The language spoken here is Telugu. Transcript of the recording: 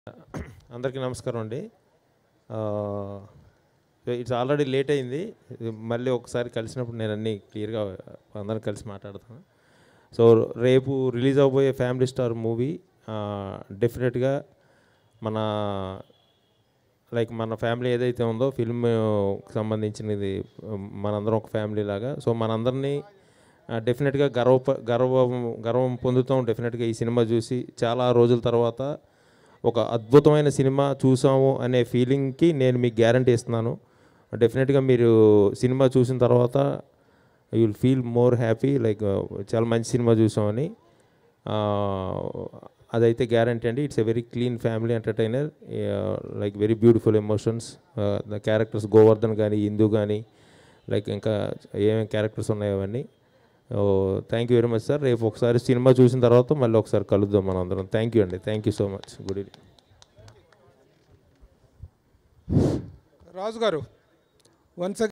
అందరికీ నమస్కారం అండి ఇట్స్ ఆల్రెడీ లేట్ అయింది ఇది మళ్ళీ ఒకసారి కలిసినప్పుడు నేను అన్నీ క్లియర్గా అందరం కలిసి మాట్లాడతాను సో రేపు రిలీజ్ అవబోయే ఫ్యామిలీ స్టార్ మూవీ డెఫినెట్గా మన లైక్ మన ఫ్యామిలీ ఏదైతే ఉందో ఫిల్మ్ సంబంధించినది మనందరం ఒక ఫ్యామిలీ లాగా సో మనందరినీ డెఫినెట్గా గర్వ గర్వం గర్వం పొందుతాం డెఫినెట్గా ఈ సినిమా చూసి చాలా రోజుల తర్వాత ఒక అద్భుతమైన సినిమా చూసాము అనే ఫీలింగ్కి నేను మీకు గ్యారంటీ ఇస్తున్నాను డెఫినెట్గా మీరు సినిమా చూసిన తర్వాత you will feel more happy like చాలా మంచి సినిమా చూసామని ఆ, అదైతే గ్యారంటీ అండి it's a very clean family entertainer like very beautiful emotions the characters Govardhan కానీ ఇందు కానీ లైక్ ఇంకా ఏమేమి క్యారెక్టర్స్ ఉన్నాయో అవన్నీ thank you very much sir రేపు ఒకసారి సినిమా చూసిన తర్వాత మళ్ళీ ఒకసారి కలుద్దాం మనం అందరం థ్యాంక్ యూ అండి thank you so much good evening Raju garu once